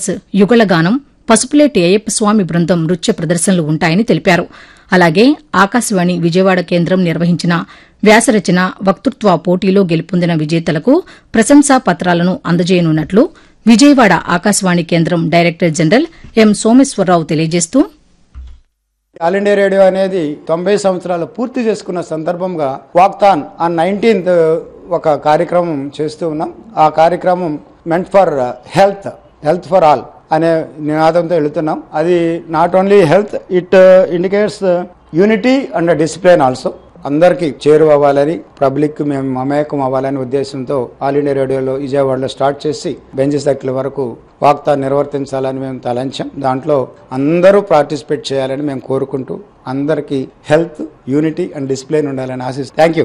express యుగళగానం పసుపులేటి అయ్యప్ప స్వామి బృందం నృత్య ప్రదర్శనలు ఉంటాయని తెలిపారు అలాగే ఆకాశవాణి విజయవాడ కేంద్రం నిర్వహించిన వ్యాసరచన వక్తృత్వ పోటీలో గెలుపొందిన విజేతలకు ప్రశంసా పత్రాలను అందజేయనున్నట్లు విజయవాడ ఆకాశవాణి కేంద్రం డైరెక్టర్ జనరల్ ఎం సోమేశ్వరరావు తెలియజేస్తూ ఆల్ ఇండియా రేడియో అనేది తొంభై సంవత్సరాలు పూర్తి చేసుకున్న సందర్భంగా వాక్తాన్ ఆ నైన్టీన్త్ ఒక కార్యక్రమం చేస్తూ ఉన్నాం ఆ కార్యక్రమం మెంట్ for health health for all అనే నినాదంతో వెళుతున్నాం అది not only health it indicates unity and discipline also అందరికీ చేరువవ్వాలని పబ్లిక్ మేము మమేకం అవ్వాలనే ఉద్దేశంతో ఆల్ ఇండియా రేడియోలో విజయవాడలో స్టార్ట్ చేసి బెంచ్ సర్కిల్ వరకు వాక్తా నిర్వర్తించాలని మేము తలంచాం దాంట్లో అందరూ పార్టిసిపేట్ చేయాలని మేము కోరుకుంటూ అందరికీ హెల్త్ యూనిటీ అండ్ డిసిప్లిన్ ఉండాలని ఆశిస్తాం థ్యాంక్ యూ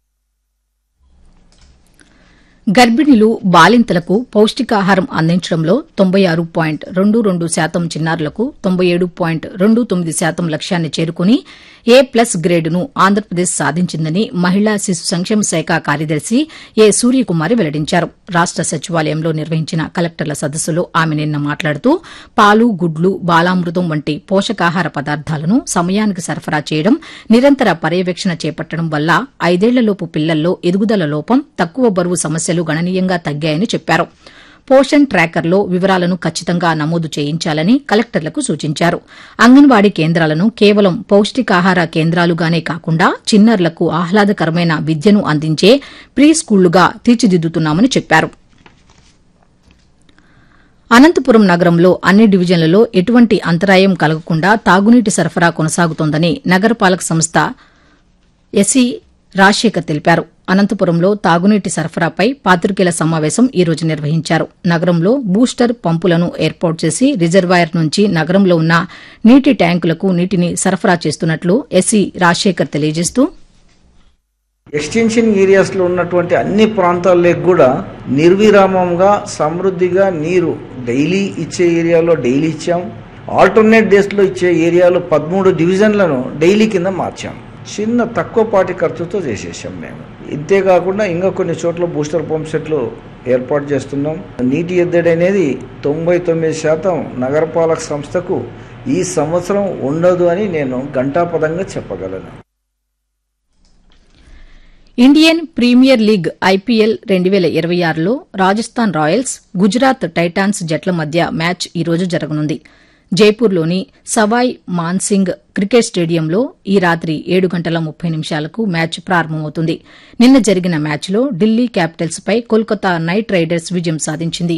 గర్భిణులు బాలింతలకు పౌష్టికాహారం అందించడంలో తొంభై ఆరు పాయింట్ రెండు రెండు శాతం చిన్నారులకు తొంభై ఏడు పాయింట్ రెండు తొమ్మిది శాతం లక్ష్యాన్ని చేరుకుని ఏ ప్లస్ గ్రేడును ఆంధ్రప్రదేశ్ సాధించిందని మహిళా శిశు సంక్షేమ శాఖ కార్యదర్శి ఏ సూర్యకుమారి వెల్లడించారు రాష్ట సచివాలయంలో నిర్వహించిన కలెక్టర్ల సదస్సులో ఆమె నిన్న మాట్లాడుతూ పాలు గుడ్లు బాలామృతం వంటి పోషకాహార పదార్థాలను సమయానికి సరఫరా చేయడం నిరంతర పర్యవేక్షణ చేపట్టడం వల్ల ఐదేళ్లలోపు పిల్లల్లో ఎదుగుదల లోపం తక్కువ బరువు సమస్యలు గణనీయంగా తగ్గాయని చెప్పారు పోషణ్ ట్రాకర్లో వివరాలను ఖచ్చితంగా నమోదు చేయించాలని కలెక్టర్లకు సూచించారు అంగన్వాడీ కేంద్రాలను కేవలం పౌష్టికాహార కేంద్రాలుగానే కాకుండా చిన్నారులకు ఆహ్లాదకరమైన విద్యను అందించే ప్రీ స్కూళ్లుగా తీర్చిదిద్దుతున్నామని చెప్పారు అనంతపురం నగరంలో అన్ని డివిజన్లలో ఎటువంటి అంతరాయం కలగకుండా తాగునీటి సరఫరా కొనసాగుతోందని నగరపాలక సంస్థ ఎస్సీ రాజశేఖర్ తెలిపారు అనంతపురంలో తాగునీటి సరఫరాపై పాతికేయుల సమావేశం ఈ రోజు నిర్వహించారు నగరంలో బూస్టర్ పంపులను ఏర్పాటు చేసి రిజర్వాయర్ నుంచి నగరంలో ఉన్న నీటి ట్యాంకులకు నీటిని సరఫరా చేస్తున్నట్లు ఎస్సీ రాజశేఖర్ తెలియజేస్తూ ఎక్స్టెన్షన్ ఏరియాస్లో ఉన్నటువంటి అన్ని ప్రాంతాలకు కూడా నిర్విరామంగా సమృద్ధిగా నీరు డైలీ ఇచ్చే ఏరియాలో డైలీ ఇచ్చాం ఆల్టర్నేట్ డేస్లో ఇచ్చే ఏరియాలో పదమూడు డివిజన్లను డైలీ కింద మార్చాం చిన్న తక్కువ పాటి ఖర్చుతో చేసేసాం మేము ఇంతేకాకుండా ఇంకా కొన్ని చోట్ల బూస్టర్ పంప్ సెట్లు ఏర్పాటు చేస్తున్నాం నీటి ఎద్దడి అనేది తొంభై తొమ్మిది శాతం నగరపాలక సంస్థకు ఈ సంవత్సరం ఉండదు అని నేను ఘంటాపదంగా చెప్పగలను ఇండియన్ ప్రీమియర్ లీగ్ ఐపీఎల్ రెండు వేల ఇరవై ఆరులో రాజస్థాన్ రాయల్స్ గుజరాత్ టైటాన్స్ జట్ల మధ్య మ్యాచ్ ఈ రోజు జరగనుంది జైపూర్లోని సవాయ్ మాన్సింగ్ క్రికెట్ స్టేడియంలో ఈ రాత్రి ఏడు గంటల ముప్పై నిమిషాలకు మ్యాచ్ ప్రారంభమవుతుంది నిన్న జరిగిన మ్యాచ్లో ఢిల్లీ క్యాపిటల్స్ పై కోల్కతా నైట్ రైడర్స్ విజయం సాధించింది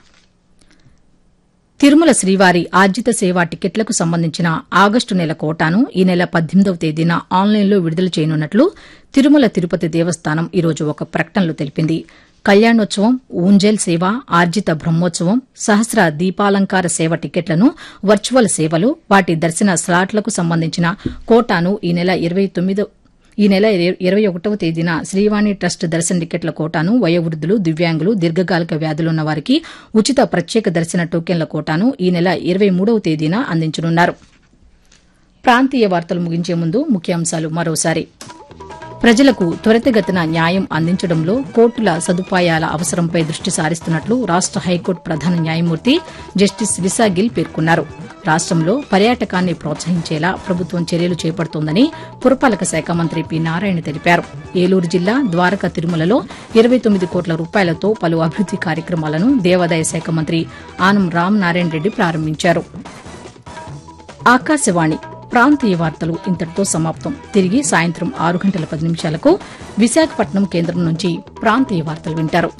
తిరుమల శ్రీవారి ఆర్జిత సేవా టికెట్లకు సంబంధించిన ఆగస్టు నెల కోటాను ఈ నెల పద్దెనిమిదవ తేదీన ఆన్లైన్లో విడుదల చేయనున్నట్లు తిరుమల తిరుపతి దేవస్థానం ఈ రోజు ఒక ప్రకటనలో తెలిపింది కళ్యాణోత్సవం ఊంజల్ సేవ ఆర్జిత బ్రహ్మోత్సవం సహస్ర దీపాలంకార సేవ టికెట్లను వర్చువల్ సేవలు వాటి దర్శన స్లాట్లకు సంబంధించిన కోటాను ఈ నెల ఇరవై తొమ్మిదో ఈ నెల ఇరవై ఒకటవ తేదీన శ్రీవాణి ట్రస్ట్ దర్శన టికెట్ల కోటాను వయోవృద్దులు దివ్యాంగులు దీర్ఘకాలిక వ్యాధులున్న వారికి ఉచిత ప్రత్యేక దర్శన టోకెన్ల కోటాను ఈ నెల ఇరవై మూడవ తేదీన అందించనున్నారు ప్రాంతీయ వార్తలు ముగించే ముందు ముఖ్యాంశాలు మరోసారి ప్రజలకు త్వరితగతిన న్యాయం అందించడంలో కోర్టుల సదుపాయాల అవసరంపై దృష్టి సారిస్తున్నట్లు రాష్ట హైకోర్టు ప్రధాన న్యాయమూర్తి జస్టిస్ విశాగిల్ పేర్కొన్నారు రాష్టంలో పర్యాటకాన్ని ప్రోత్సహించేలా ప్రభుత్వం చర్యలు చేపడుతోందని పురపాలక శాఖ మంత్రి పి నారాయణ తెలిపారు ఏలూరు జిల్లా ద్వారకా తిరుమలలో ఇరవై తొమ్మిది కోట్ల రూపాయలతో పలు అభివృద్ది కార్యక్రమాలను దేవాదాయ శాఖ మంత్రి ఆనం రామ్ నారాయణ రెడ్డి ప్రారంభించారు ఆకాశవాణి ప్రాంతీయ వార్తలు ఇంతటితో సమాప్తం తిరిగి సాయంత్రం ఆరు గంటల పది నిమిషాలకు విశాఖపట్నం కేంద్రం నుంచి ప్రాంతీయ వార్తలు వింటారు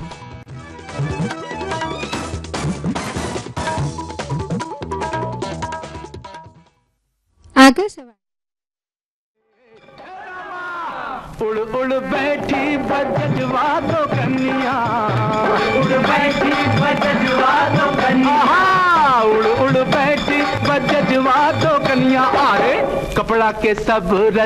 ఆకాశవాణి उड़ उड़ बैठी बजवा दो कन्या उड़ बैठी बजवा दो कन्या उड़ उड़ बैठी बजवा दो कन्या अरे कपड़ा के सब रस